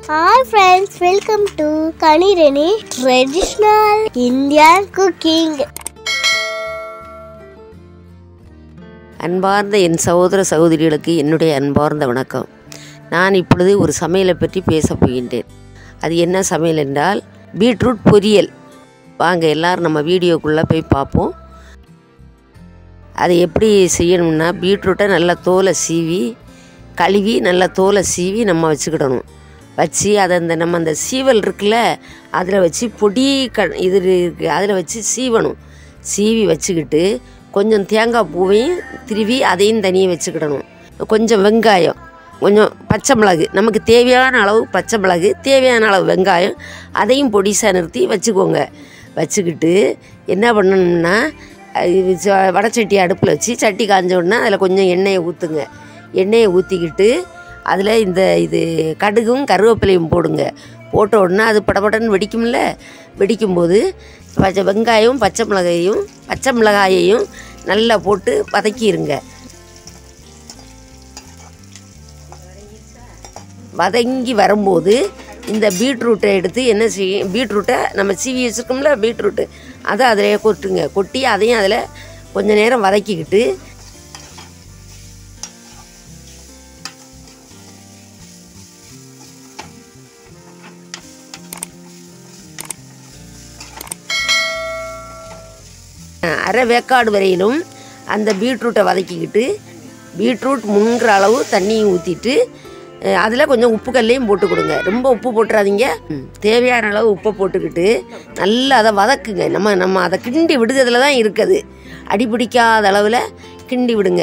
Hi friends, welcome to Kanirani Traditional Indian Cooking. அன்பார்ந்த என் சகோதர சகோதரிகளுக்கு என்னுடைய அன்பார்ந்த வணக்கம் நான் இப்பொழுது ஒரு சமையலை பற்றி பேசப் போகின்றேன் அது என்ன சமையல் என்றால் பீட்ரூட் பொரியல் வாங்க எல்லாரும் நம்ம வீடியோக்குள்ளே போய் பார்ப்போம் அதை எப்படி செய்யணும்னா பீட்ரூட்டை நல்லா தோலை சீவி கழுவி நல்லா தோலை சீவி நம்ம வச்சுக்கிடணும் வச்சு அதை அந்த நம்ம அந்த சீவல் இருக்குல்ல அதில் வச்சு பொடி க இது இருக்குது அதில் வச்சு சீவணும் சீவி வச்சுக்கிட்டு கொஞ்சம் தேங்காய் பூவையும் திருவி அதையும் தனியாக வச்சுக்கிடணும் கொஞ்சம் வெங்காயம் கொஞ்சம் பச்சை மிளகு நமக்கு தேவையான அளவு பச்சை மிளகு தேவையான அளவு வெங்காயம் அதையும் பொடிசாக நிறுத்தி வச்சுக்கோங்க வச்சுக்கிட்டு என்ன பண்ணணும்னா இது ச- வடைச்சட்டி அடுப்பில் வச்சு சட்டி காஞ்ச உடனே அதில் கொஞ்சம் எண்ணெயை ஊற்றுங்க எண்ணெயை ஊற்றிக்கிட்டு அதில் இந்த இது கடுகும் கருவேப்பிலையும் போடுங்க போட்ட உடனே அது படபடன்னு வெடிக்கும்ல வெடிக்கும்போது பச்சை வெங்காயம் பச்சை மிளகாயையும் பச்சை மிளகாயையும் நல்லா போட்டு வதக்கிடுங்க வதங்கி வரும்போது இந்த பீட்ரூட்டை எடுத்து என்ன செய்யும் பீட்ரூட்டை நம்ம சீவி வச்சுருக்கோம்ல பீட்ரூட்டு அதை அதில் கொட்டுங்க கொட்டி அதையும் அதில் கொஞ்ச நேரம் வதக்கிக்கிட்டு அரை வேக்காடு வரையிலும் அந்த பீட்ரூட்டை வதக்கிக்கிட்டு பீட்ரூட் முங்குற அளவு தண்ணியும் ஊற்றிட்டு அதில் கொஞ்சம் உப்பு கல்லையும் போட்டு கொடுங்க ரொம்ப உப்பு போட்டுறாதீங்க ம், தேவையான அளவு உப்பை போட்டுக்கிட்டு நல்லா அதை வதக்குங்க நம்ம நம்ம அதை கிண்டி விடுறதுல தான் இருக்குது அடி பிடிக்காத அளவில் கிண்டி விடுங்க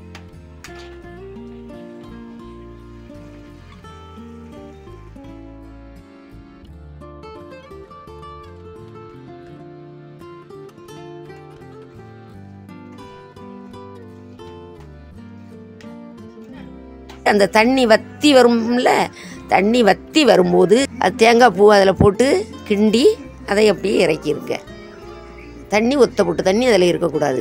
அந்த தண்ணி வத்தி வரும்ல தண்ணி வத்தி வரும்போது அது தேங்காய் பூ அதில் போட்டு கிண்டி அதை அப்படியே இறக்கிருங்க தண்ணி ஒத்த போட்டு தண்ணி அதில் இருக்கக்கூடாது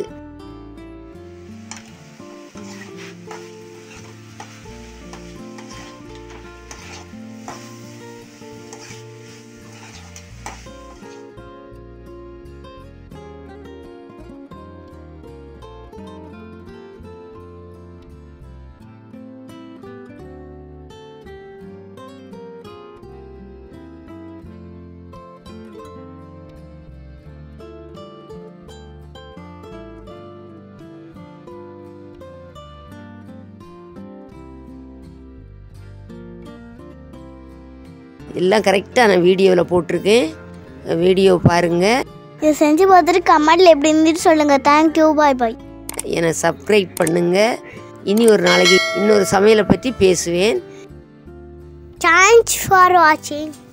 எல்லாம் கரெக்டாக நான் வீடியோவில் போட்டிருக்கேன் வீடியோ பாருங்கள் இதை செஞ்சு பார்த்துட்டு கமெண்ட்ல எப்படி இருந்துட்டு சொல்லுங்க தேங்க்யூ பாய் பாய் என்னை சப்ஸ்கிரைப் பண்ணுங்கள் இனி ஒரு நாளைக்கு இன்னொரு சமையலை பற்றி பேசுவேன் தேங்க்ஸ் ஃபார் வாட்சிங்